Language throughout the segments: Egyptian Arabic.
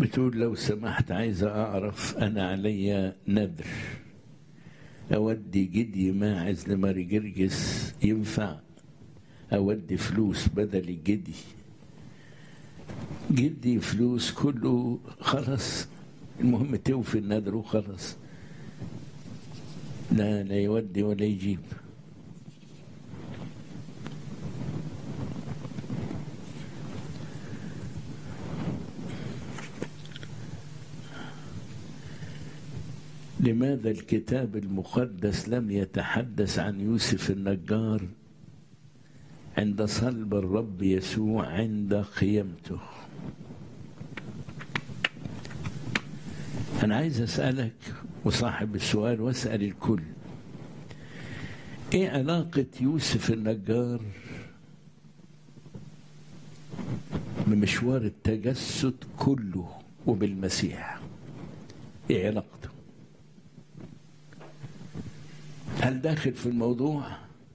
بتقول لو سمحت عايزة أعرف أنا عليا نذر أودي جدي ماعز لماري جرجس ينفع أودي فلوس بدل الجدي جدي فلوس كله خلاص المهم توفي النذر وخلاص لا لا يودي ولا يجيب لماذا الكتاب المقدس لم يتحدث عن يوسف النجار عند صلب الرب يسوع عند قيامته أنا عايز أسألك وصاحب السؤال وأسأل الكل إيه علاقة يوسف النجار بمشوار التجسد كله وبالمسيح إيه علاقته هل داخل في الموضوع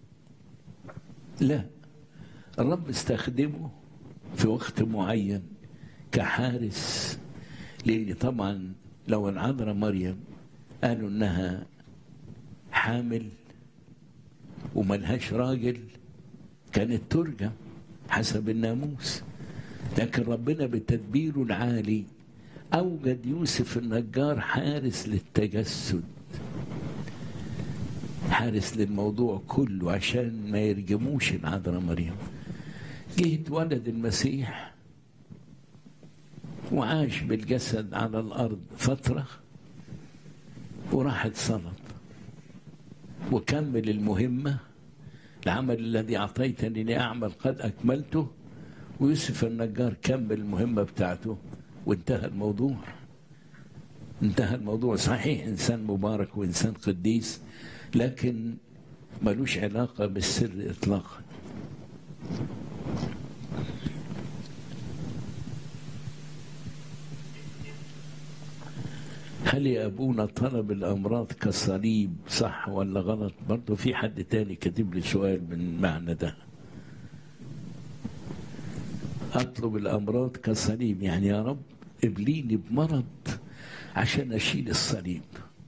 لا الرب استخدمه في وقت معين كحارس لان طبعا لو العذراء مريم قالوا انها حامل وملهاش راجل كانت ترجم حسب الناموس لكن ربنا بتدبيره العالي اوجد يوسف النجار حارس للتجسد حارس للموضوع كله عشان ما يرجموش العذراء مريم جه اتولد المسيح وعاش بالجسد على الارض فتره وراح اتصلب وكمل المهمه العمل الذي اعطيتني لاعمل قد اكملته ويوسف النجار كمل المهمه بتاعته وانتهى الموضوع انتهى الموضوع صحيح انسان مبارك وانسان قديس لكن ملوش علاقة بالسر إطلاقا هل يا أبونا طلب الأمراض كصليب صح ولا غلط برضه في حد تاني كاتب لي سؤال من معنى ده أطلب الأمراض كصليب يعني يا رب ابليني بمرض عشان أشيل الصليب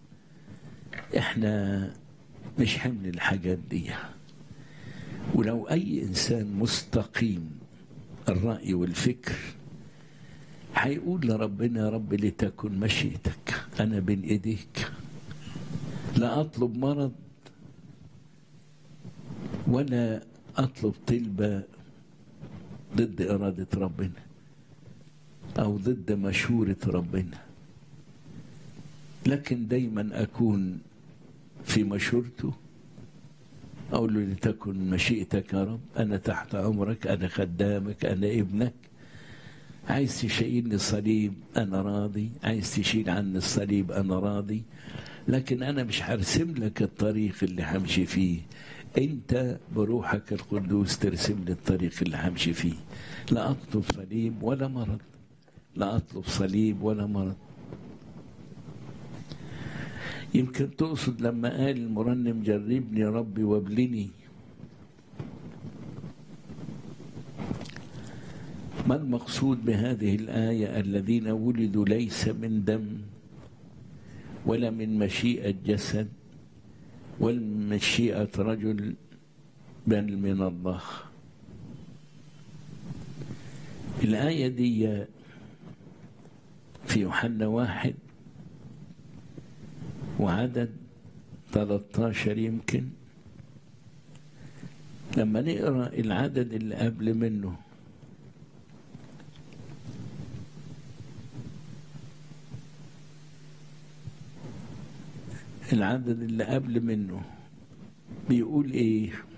احنا مش حمل الحاجات دي ولو اي انسان مستقيم الراي والفكر هيقول لربنا يا رب لتكن مشيئتك انا بين ايديك لا اطلب مرض ولا اطلب طلبه ضد اراده ربنا او ضد مشوره ربنا لكن دايما اكون في مشورته أقول له لتكن مشيئتك يا رب أنا تحت أمرك أنا خدامك أنا ابنك عايز تشيلني الصليب أنا راضي عايز تشيل عني الصليب أنا راضي لكن أنا مش هرسم لك الطريق اللي همشي فيه أنت بروحك القدوس ترسم لي الطريق اللي همشي فيه لا أطلب صليب ولا مرض لا أطلب صليب ولا مرض يمكن تقصد لما قال المرنم جربني يا ربي وابلني ما المقصود بهذه الآية الذين ولدوا ليس من دم ولا من مشيئة جسد ولا من مشيئة رجل بل من الله الآية دي في يوحنا واحد وعدد 13 يمكن لما نقرا العدد اللي قبل منه العدد اللي قبل منه بيقول ايه